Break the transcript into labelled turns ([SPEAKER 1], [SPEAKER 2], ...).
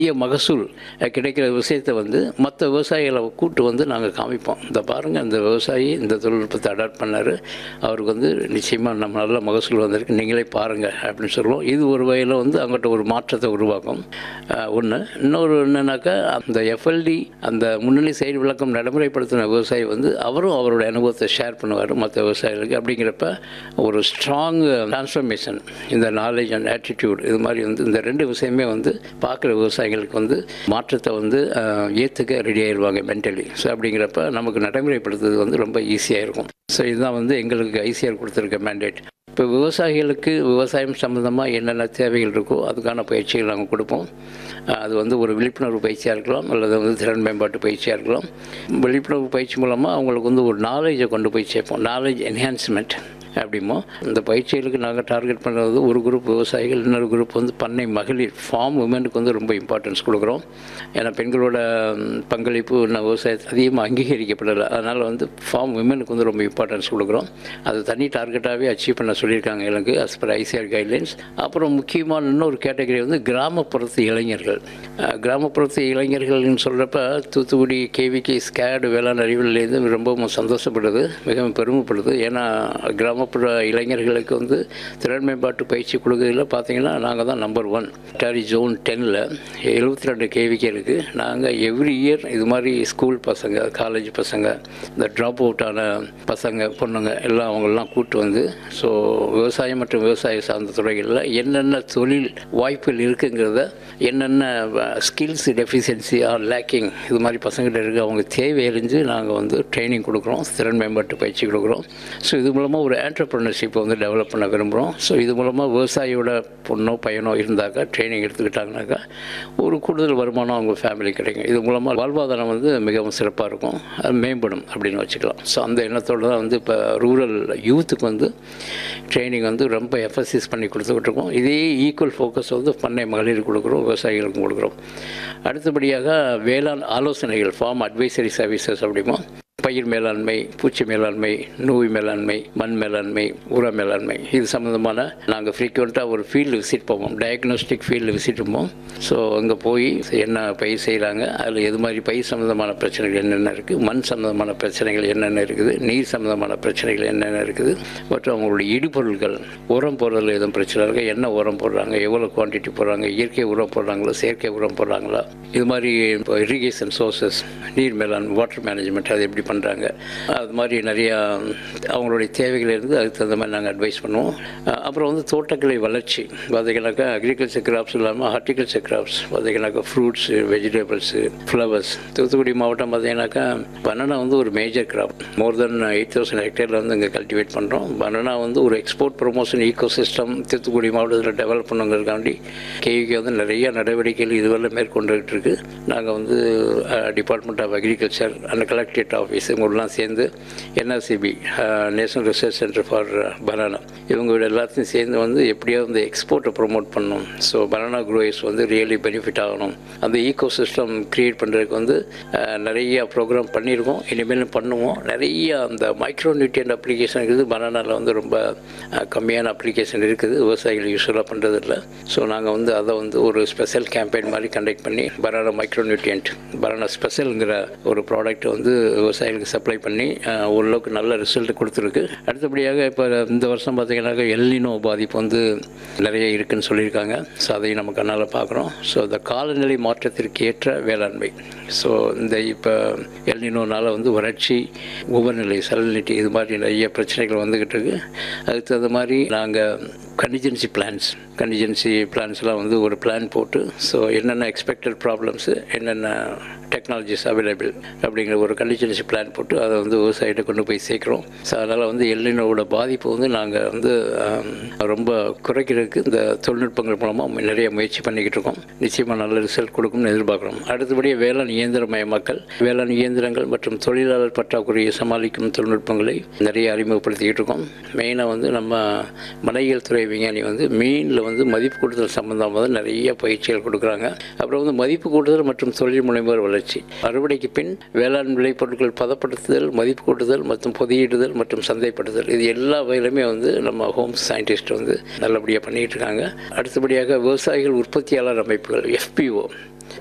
[SPEAKER 1] அதிக மகசூல் அஹ், கிடைக்கிற விஷயத்தை வந்து மற்ற விவசாயிகளை கூட்டு வந்து நாங்கள் காமிப்போம் இந்த பாருங்கள் இந்த விவசாயி இந்த தொழில்நுட்பத்தை அடாப்ட் பண்ணார் அவருக்கு வந்து நிச்சயமாக நம்ம நல்ல மகசூல் வந்திருக்கு நீங்களே பாருங்கள் அப்படின்னு சொல்லுவோம் இது ஒரு வகையில் வந்து அவங்ககிட்ட ஒரு மாற்றத்தை உருவாக்கும் ஒன்று இன்னொரு என்னன்னாக்கா அந்த எஃப்எல்டி அந்த முன்னணி செயல் விளக்கம் நடைமுறைப்படுத்தின விவசாயி வந்து அவரும் அவரோட அனுபவத்தை ஷேர் பண்ணுவார் மற்ற விவசாயிகளுக்கு அப்படிங்கிறப்ப ஒரு ஸ்ட்ராங் டிரான்ஸ்ஃபர்மேஷன் இந்த நாலேஜ் அண்ட் ஆட்டிடியூட் இது மாதிரி வந்து இந்த ரெண்டு விஷயமே வந்து பார்க்குற விவசாயிகளுக்கு வந்து மாற்றத்தை வந்து ஏற்றுக்க ரெடி ஆயிடுவாங்க மென்டலி ஸோ அப்படிங்கிறப்ப நமக்கு நடைமுறைப்படுத்துறது வந்து ரொம்ப ஈஸியாக இருக்கும் ஸோ இதுதான் வந்து எங்களுக்கு ஐசிஆர் கொடுத்துருக்க மேண்டேட் இப்போ விவசாயிகளுக்கு விவசாயம் சம்மந்தமாக என்னென்ன தேவைகள் இருக்கோ அதுக்கான பயிற்சிகள் நாங்கள் கொடுப்போம் அஹ் அது வந்து ஒரு விழிப்புணர்வு பயிற்சியாக இருக்கலாம் அல்லது வந்து திறன் மேம்பாட்டு பயிற்சியாக இருக்கலாம் விழிப்புணர்வு பயிற்சி மூலமாக அவங்களுக்கு வந்து ஒரு நாலேஜை கொண்டு போய் சேர்ப்போம் நாலேஜ் என்ஹான்ஸ்மெண்ட் அப்படிமோ இந்த பயிற்சிகளுக்கு நாங்கள் டார்கெட் பண்ணுறது ஒரு குரூப் விவசாயிகள் இன்னொரு குரூப் வந்து பண்ணை மகளிர் ஃபார்ம் உமனுக்கு வந்து ரொம்ப இம்பார்ட்டன்ஸ் கொடுக்குறோம் ஏன்னா பெண்களோட ம், பங்களிப்பு இன்னும் விவசாயத்தை அதிகமாக அங்கீகரிக்கப்படலை அதனால் வந்து ஃபார்ம் உமனுக்கு வந்து ரொம்ப இம்பார்ட்டன்ஸ் கொடுக்குறோம் அது தனி டார்கெட்டாகவே அச்சீவ் பண்ண சொல்லியிருக்காங்க எனக்கு as per ஐசிஆர் கைட்லைன்ஸ் அப்புறம் முக்கியமான இன்னொரு கேட்டகரி வந்து கிராமப்புறத்து இளைஞர்கள் அஹ், கிராமப்புறத்து இளைஞர்கள்னு சொல்கிறப்ப தூத்துக்குடி கேவிகே ஸ்கேடு வேளாண் அறிவியலேருந்து ரொம்பவும் சந்தோஷப்படுது மிகவும் பெருமைப்படுது ஏன்னா கிராமப்புற இளைஞர்களுக்கு வந்து திறன் மேம்பாட்டு பயிற்சி கொடுக்கறதுல பார்த்தீங்கன்னா நாங்கள் தான் நம்பர் ஒன் டாரி ஜோன் டென்னில் எழுபத்தி ரெண்டு கேவிகே இருக்குது நாங்கள் எவ்ரி இயர் இது மாதிரி ஸ்கூல் பசங்க காலேஜ் பசங்க இந்த ட்ராப் அவுட்டான பசங்க பொண்ணுங்க எல்லாம் அவங்களெலாம் கூட்டு வந்து ஸோ விவசாயம் மற்றும் விவசாய சார்ந்த துறைகளில் என்னென்ன தொழில் வாய்ப்புகள் இருக்குங்கிறத என்னென்ன ஸ்கில்ஸ் டெஃபிஷியன்சி ஆர் லேக்கிங் இது மாதிரி பசங்கிட்ட இருக்க அவங்க தேவை அறிஞ்சு நாங்கள் வந்து ட்ரைனிங் கொடுக்குறோம் திறன் மேம்பாட்டு பயிற்சி கொடுக்குறோம் ஸோ இது மூலமாக ஒரு ஆண்டர்ப்ரனர்ஷிப்பை வந்து டெவலப் பண்ண விரும்புகிறோம் ஸோ இது மூலமாக விவசாயியோட பொண்ணோ பையனோ இருந்தாக்கா ட்ரைனிங் எடுத்துக்கிட்டாங்கனாக்கா ஒரு கூடுதல் வருமானம் அவங்க ஃபேமிலி கிடைக்கும் இது மூலமாக வாழ்வாதாரம் வந்து மிகவும் சிறப்பாக இருக்கும் அது மேம்படும் அப்படின்னு வச்சுக்கலாம் ஸோ அந்த எண்ணத்தோடு தான் வந்து இப்போ ரூரல் யூத்துக்கு வந்து ட்ரைனிங் வந்து ரொம்ப எஃபசிஸ் பண்ணி கொடுத்துக்கிட்டு இருக்கோம் இதே ஈக்குவல் ஃபோக்கஸ் வந்து பண்ணை மகளிர் கொடுக்குறோம் விவசாயிகளுக்கும் கொடுக்குறோம் அடுத்தபடியாக வேளாண் ஆலோசனைகள் ஃபார்ம் அட்வைசரி சர்வீசஸ் அப்படிமோ பயிர் மேலாண்மை பூச்சி மேலாண்மை நோய் மேலாண்மை மண் மேலாண்மை உர மேலாண்மை இது சம்மந்தமான நாங்கள் ஃப்ரீக்வெண்ட்டாக ஒரு ஃபீல்டு விசிட் போவோம் டயக்னோஸ்டிக் ஃபீல்டு விசிட் போவோம் ஸோ அங்கே போய் என்ன பயிர் செய்கிறாங்க அதில் எது மாதிரி பயிர் சம்மந்தமான பிரச்சனைகள் என்னென்ன இருக்குது மண் சம்மந்தமான பிரச்சனைகள் என்னென்ன இருக்குது நீர் சம்மந்தமான பிரச்சனைகள் என்னென்ன இருக்குது மற்றும் அவங்களுடைய இடுபொருட்கள் உரம் போடுறதுல எதுவும் பிரச்சனை இருக்குது என்ன உரம் போடுறாங்க எவ்வளோ குவான்டிட்டி போடுறாங்க இயற்கை உரம் போடுறாங்களா செயற்கை உரம் போடுறாங்களா இது மாதிரி இப்போ இரிகேஷன் சோர்சஸ் நீர் மேலாண் வாட்டர் மேனேஜ்மெண்ட் அது எப்படி பண்ணுறாங்க அது மாதிரி நிறையா அவங்களுடைய தேவைகள் இருந்து அதுக்கு தகுந்த மாதிரி நாங்கள் அட்வைஸ் பண்ணுவோம் அஹ் அப்புறம் வந்து தோட்டக்கலை வளர்ச்சி பார்த்தீங்கன்னாக்கா அக்ரிகல்ச்சர் கிராப்ஸ் இல்லாமல் ஹார்டிகல்ச்சர் கிராப்ஸ் பார்த்தீங்கன்னாக்கா ஃப்ரூட்ஸு வெஜிடபிள்ஸு ஃப்ளவர்ஸ் தூத்துக்குடி மாவட்டம் பார்த்தீங்கன்னாக்கா பனானா வந்து ஒரு major crop more than eight thousand ஹெக்டேரில் வந்து இங்கே கல்டிவேட் பண்ணுறோம் பனானா வந்து ஒரு export promotion ecosystem Thoothukudi மாவட்டத்தில் டெவலப் பண்ணுங்கிறதுக்காண்டி கேவிக்கு வந்து நிறைய நடவடிக்கைகள் இதுவரை மேற்கொண்டுகிட்டு இருக்கு நாங்கள் வந்து department of agriculture and collectorate office இவங்களெலாம் சேர்ந்து NRCP national research centre for banana இவங்களோட எல்லாத்தையும் சேர்ந்து வந்து எப்படியாவது இந்த எக்ஸ்போர்ட்டை ப்ரொமோட் பண்ணணும் ஸோ பனானா க்ரோயர்ஸ் வந்து ரியலி பெனிஃபிட் ஆகணும் அந்த ஈகோ சிஸ்டம் க்ரியேட் பண்ணுறதுக்கு வந்து அஹ், நிறைய ப்ரோக்ராம் பண்ணியிருக்கோம் இனிமேலும் பண்ணுவோம் நிறைய அந்த மைக்ரோ நியூட்ரியன் அப்ளிகேஷன் இருக்குது பனானாவில் வந்து ரொம்ப அஹ், கம்மியான அப்ளிகேஷன் இருக்குது விவசாயிகள் யூஸ்வலாக பண்ணுறது இல்லை ஸோ நாங்கள் வந்து அதை வந்து ஒரு ஸ்பெஷல் கேம்பெயின் மாதிரி கண்டக்ட் பண்ணி பனானா மைக்ரோ நியூட்ரியன்ட் பனானா ஸ்பெஷலுங்கிற ஒரு ப்ராடக்ட் வந்து விவசாயிகளுக்கு சப்ளை பண்ணி அஹ், ஓரளவுக்கு நல்ல ரிசல்ட் கொடுத்துருக்கு அடுத்தபடியாக இப்போ இந்த வருஷம் பார்த்தீங்கன்னாக்கா எல்லினோ பாதிப்பு வந்து நிறைய இருக்குன்னு சொல்லியிருக்காங்க ஸோ அதையும் நம்ம கண்ணால் பார்க்குறோம் ஸோ இந்த காலநிலை மாற்றத்திற்கு ஏற்ற வேளாண்மை ஸோ இந்த இப்போ எல்லினோனால வந்து வறட்சி உபநிலை சலனிட்டி இது மாதிரி நிறைய பிரச்சனைகள் வந்துக்கிட்டு இருக்கு அதுக்கு தகுந்த மாதிரி நாங்கள் கண்டிஜென்சி பிளான்ஸ் கண்டிஜென்சி பிளான்ஸ்லாம் வந்து ஒரு பிளான் போட்டு ஸோ என்னென்ன எக்ஸ்பெக்டட் ப்ராப்ளம்ஸு என்னென்ன டெக்னாலஜிஸ் அவைலபிள் அப்படிங்கிற ஒரு கண்டிஜென்சி பிளான் போட்டு அதை வந்து விவசாயிகிட்ட கொண்டு போய் சேர்க்குறோம் ஸோ அதனால் வந்து எல்லினோட பாதிப்பு வந்து நாங்கள் வந்து ஆம், ரொம்ப குறைக்கிறதுக்கு இந்த தொழில்நுட்பங்கள் மூலமாக நிறைய முயற்சி பண்ணிக்கிட்டு இருக்கோம் நிச்சயமாக நல்ல ரிசல்ட் கொடுக்கும்னு எதிர்பார்க்குறோம் அடுத்தபடியே வேளாண் இயந்திரமயமாக்கல் வேளாண் இயந்திரங்கள் மற்றும் தொழிலாளர் பற்றாக்குறையை சமாளிக்கும் தொழில்நுட்பங்களை நிறைய அறிமுகப்படுத்திக்கிட்டு இருக்கோம் மெயினாக வந்து நம்ம மனையியல் துறை விஞ்ஞானி வந்து மீனில் வந்து மதிப்பு கூட்டுதல் சம்பந்தமாக நிறைய பயிற்சிகள் கொடுக்குறாங்க அப்புறம் வந்து மதிப்பு கூட்டுதல் மற்றும் தொழில் முனைவோர் வளர்ச்சி அறுவடைக்கு பின் வேளாண் விளைபொருட்கள் பதப்படுத்துதல் மதிப்பு கூட்டுதல் மற்றும் பொதியிடுதல் மற்றும் சந்தைப்படுத்துதல் இது எல்லா வகையிலுமே வந்து நம்ம ஹோம் சயின்டிஸ்ட் வந்து நல்லபடியாக பண்ணிகிட்டு இருக்காங்க அடுத்தபடியாக விவசாயிகள் உற்பத்தியாளர் அமைப்புகள் எஃபிஓ